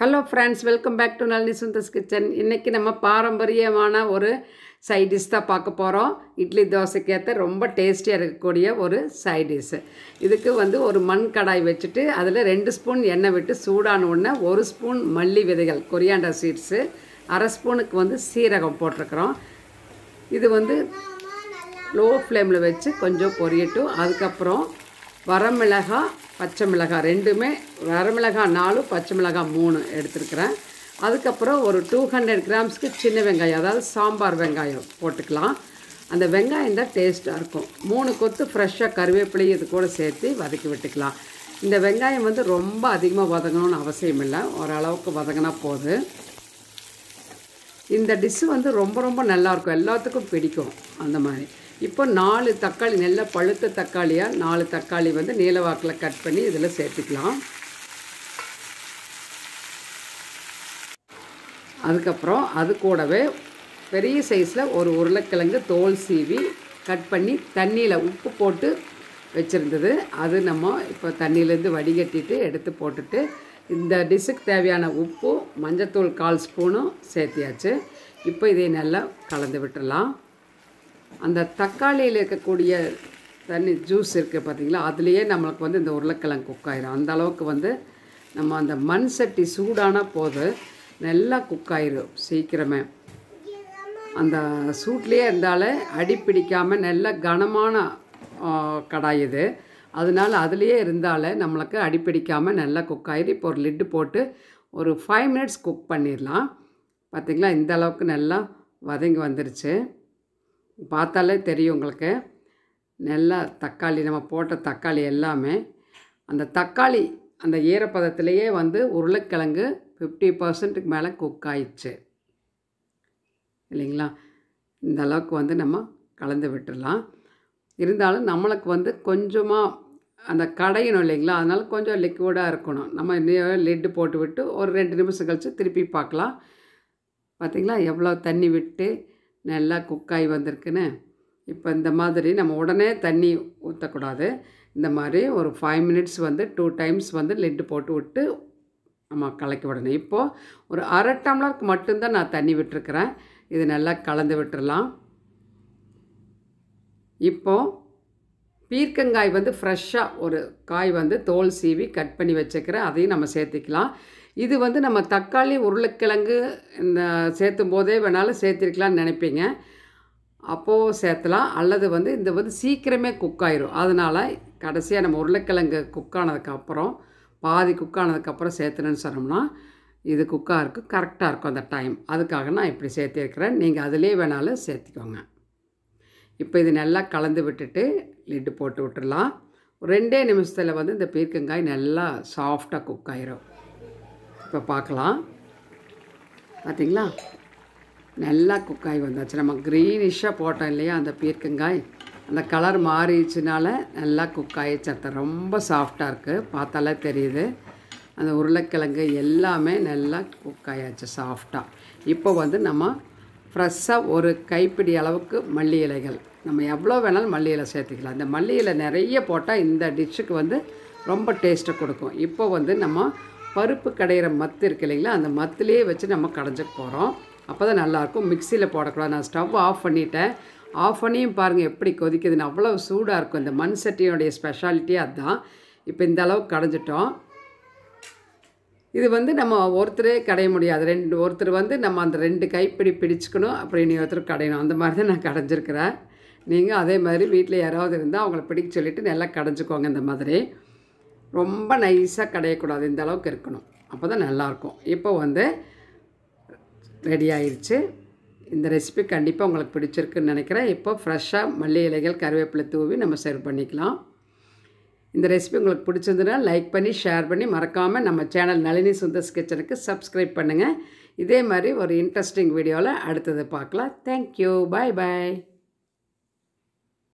hello friends welcome back to Nalini Sundar's kitchen இன்றைக்கி நம்ம பாரம்பரியமான ஒரு சைட் டிஷ் தான் பார்க்க போகிறோம் இட்லி தோசைக்கு ஏற்ற ரொம்ப டேஸ்டியாக இருக்கக்கூடிய ஒரு சைட் டிஷ்ஷு இதுக்கு வந்து ஒரு மண் கடாய் வச்சுட்டு அதில் ரெண்டு ஸ்பூன் எண்ணெய் விட்டு சூடான உடனே ஒரு ஸ்பூன் மல்லி விதைகள் கொரியாண்டர் சீட்ஸு அரை ஸ்பூனுக்கு வந்து சீரகம் போட்டிருக்கிறோம் இது வந்து லோ ஃப்ளேமில் வச்சு கொஞ்சம் பொரியட்டும் அதுக்கப்புறம் வரமிளகாய் பச்சை மிளகாய் ரெண்டுமே வரமிளகாய் நாலு பச்சை மிளகாய் மூணு எடுத்துருக்கிறேன் அதுக்கப்புறம் ஒரு டூ ஹண்ட்ரட் கிராம்ஸ்க்கு சின்ன வெங்காயம் அதாவது சாம்பார் வெங்காயம் போட்டுக்கலாம் அந்த வெங்காயம் தான் டேஸ்ட்டாக இருக்கும் மூணு கொத்து ஃப்ரெஷ்ஷாக கருவேப்பிலையும் இது கூட சேர்த்து வதக்கி விட்டுக்கலாம் இந்த வெங்காயம் வந்து ரொம்ப அதிகமாக வதங்கணும்னு அவசியம் இல்லை ஓரளவுக்கு வதங்கினா போதும் இந்த டிஷ்ஷு வந்து ரொம்ப ரொம்ப நல்லாயிருக்கும் எல்லாத்துக்கும் பிடிக்கும் அந்த மாதிரி இப்போ நாலு தக்காளி நல்ல பழுத்த தக்காளியாக நாலு தக்காளி வந்து நீலவாக்கில் கட் பண்ணி இதில் சேர்த்துக்கலாம் அதுக்கப்புறம் அது கூடவே பெரிய சைஸில் ஒரு உருளைக்கிழங்கு தோல் சீவி கட் பண்ணி தண்ணியில் உப்பு போட்டு வச்சுருந்தது அது நம்ம இப்போ தண்ணியிலேருந்து வடிகட்டிட்டு எடுத்து போட்டுட்டு இந்த டிஷ்ஷுக்கு தேவையான உப்பு மஞ்சத்தூள் கால் ஸ்பூனும் சேர்த்தியாச்சு இப்போ இதை நல்லா கலந்து விட்டுடலாம் அந்த தக்காளியில் இருக்கக்கூடிய தண்ணி ஜூஸ் இருக்குது பார்த்தீங்களா அதுலேயே நம்மளுக்கு வந்து இந்த உருளைக்கிழங்கு குக் ஆயிரும் அந்த அளவுக்கு வந்து நம்ம அந்த மண் சட்டி சூடான போது நல்லா குக் ஆயிரும் சீக்கிரமே அந்த சூட்லேயே இருந்தாலே அடி பிடிக்காமல் நல்ல கனமான கடாய் இது அதனால் அதுலேயே இருந்தாலே நம்மளுக்கு அடிப்பிடிக்காமல் நல்லா குக் ஆகிடு இப்போ ஒரு லிட்டு போட்டு ஒரு ஃபைவ் மினிட்ஸ் குக் பண்ணிடலாம் பார்த்திங்களா இந்த அளவுக்கு நல்லா வதங்கி வந்துருச்சு பார்த்தாலே தெரியும் உங்களுக்கு நல்லா தக்காளி நம்ம போட்ட தக்காளி எல்லாமே அந்த தக்காளி அந்த ஈரப்பதத்திலேயே வந்து உருளைக்கிழங்கு ஃபிஃப்டி பர்சன்ட்டுக்கு மேலே குக் ஆயிடுச்சு இல்லைங்களா இந்த அளவுக்கு வந்து நம்ம கலந்து விட்டுடலாம் இருந்தாலும் நம்மளுக்கு வந்து கொஞ்சமாக அந்த கடையணும் இல்லைங்களா அதனால் கொஞ்சம் லிக்விடாக இருக்கணும் நம்ம லிட்டு போட்டு விட்டு ஒரு ரெண்டு நிமிஷம் கழித்து திருப்பி பார்க்கலாம் பார்த்திங்களா எவ்வளோ தண்ணி விட்டு நல்லா குக்காகி வந்திருக்குன்னு இப்போ இந்த மாதிரி நம்ம உடனே தண்ணி ஊற்றக்கூடாது இந்த மாதிரி ஒரு ஃபைவ் மினிட்ஸ் வந்து டூ டைம்ஸ் வந்து லிட்டு போட்டு விட்டு நம்ம கலக்கி விடணும் இப்போது ஒரு அரை டம்ளருக்கு மட்டும்தான் நான் தண்ணி விட்டுருக்குறேன் இது நல்லா கலந்து விட்டுடலாம் இப்போது பீர்க்கங்காய் வந்து ஃப்ரெஷ்ஷாக ஒரு காய் வந்து தோல் சீவி கட் பண்ணி வச்சுக்கிறேன் அதையும் நம்ம சேர்த்திக்கலாம் இது வந்து நம்ம தக்காளி உருளைக்கிழங்கு இந்த சேர்த்தும் போதே வேணாலும் சேர்த்திருக்கலாம்னு நினைப்பீங்க அப்போது சேர்த்தலாம் அல்லது வந்து இந்த வந்து சீக்கிரமே குக் ஆயிரும் அதனால் கடைசியாக நம்ம உருளைக்கிழங்கு குக் ஆனதுக்கப்புறம் பாதி குக் ஆனதுக்கப்புறம் சேர்த்துனேன்னு சொன்னோம்னா இது குக்காக இருக்கும் கரெக்டாக இருக்கும் அந்த டைம் அதுக்காக நான் இப்படி சேர்த்திருக்கிறேன் நீங்கள் அதிலே வேணாலும் சேர்த்திக்கோங்க இப்போ இது நல்லா கலந்து விட்டுட்டு லிட்டு போட்டு விட்டுடலாம் ரெண்டே நிமிஷத்தில் வந்து இந்த பீர்க்கங்காய் நல்லா சாஃப்டாக குக் ஆயிரும் இப்போ பார்க்கலாம் பார்த்திங்களா நல்லா குக் ஆகி வந்தாச்சு நம்ம க்ரீனிஷாக போட்டோம் இல்லையா அந்த பீர்க்கங்காய் அந்த கலர் மாறிடுச்சுனால நல்லா குக் ஆகிடுச்சு அர்த்தம் ரொம்ப சாஃப்டாக இருக்குது பார்த்தாலே தெரியுது அந்த உருளைக்கிழங்கு எல்லாமே நல்லா குக் ஆயாச்சு சாஃப்டாக இப்போ வந்து நம்ம ஃப்ரெஷ்ஷாக ஒரு கைப்பிடி அளவுக்கு மல்லி இலைகள் நம்ம எவ்வளோ வேணாலும் மல்லி இலை சேர்த்துக்கலாம் இந்த மல்லி இலை நிறைய போட்டால் இந்த டிஷ்ஷுக்கு வந்து ரொம்ப டேஸ்ட்டை கொடுக்கும் இப்போ வந்து நம்ம பருப்பு கடையிற மத்து இருக்கு இல்லைங்களா அந்த மத்துலேயே வச்சு நம்ம கடைஞ்சிக்க போகிறோம் அப்போ தான் நல்லாயிருக்கும் மிக்சியில் போடக்கூடாது நான் ஸ்டவ் ஆஃப் பண்ணிட்டேன் ஆஃப் பண்ணியும் பாருங்கள் எப்படி கொதிக்குதுன்னு அவ்வளோ சூடாக இருக்கும் இந்த மண் சட்டியோடைய ஸ்பெஷாலிட்டியே அதுதான் இப்போ இந்த அளவுக்கு கடைஞ்சிட்டோம் இது வந்து நம்ம ஒருத்தரே கடைய முடியாது ரெண்டு ஒருத்தர் வந்து நம்ம அந்த ரெண்டு கைப்பிடி பிடிச்சிக்கணும் அப்படி நீ ஒருத்தர் கடையணும் அந்த மாதிரி தான் நான் கடைஞ்சிருக்கிறேன் நீங்கள் அதே மாதிரி வீட்டில் யாராவது இருந்தால் அவங்கள பிடிக்க சொல்லிவிட்டு நல்லா கடைஞ்சிக்கோங்க இந்த மாதிரி ரொம்ப நைஸாக கடையக்கூடாது இந்த அளவுக்கு இருக்கணும் அப்போ தான் நல்லாயிருக்கும் இப்போ வந்து ரெடி ஆயிடுச்சு இந்த ரெசிபி கண்டிப்பாக உங்களுக்கு பிடிச்சிருக்குன்னு நினைக்கிறேன் இப்போ ஃப்ரெஷ்ஷாக மல்லி இலைகள் கருவேப்பிலை தூவி நம்ம சர்வ் பண்ணிக்கலாம் இந்த ரெசிபி உங்களுக்கு பிடிச்சிருந்ததுன்னா லைக் பண்ணி ஷேர் பண்ணி மறக்காமல் நம்ம சேனல் நளினி சுந்தர்ஸ் கிச்சனுக்கு சப்ஸ்கிரைப் பண்ணுங்கள் இதே மாதிரி ஒரு இன்ட்ரெஸ்டிங் வீடியோவில் அடுத்தது பார்க்கலாம் தேங்க்யூ பாய் பாய்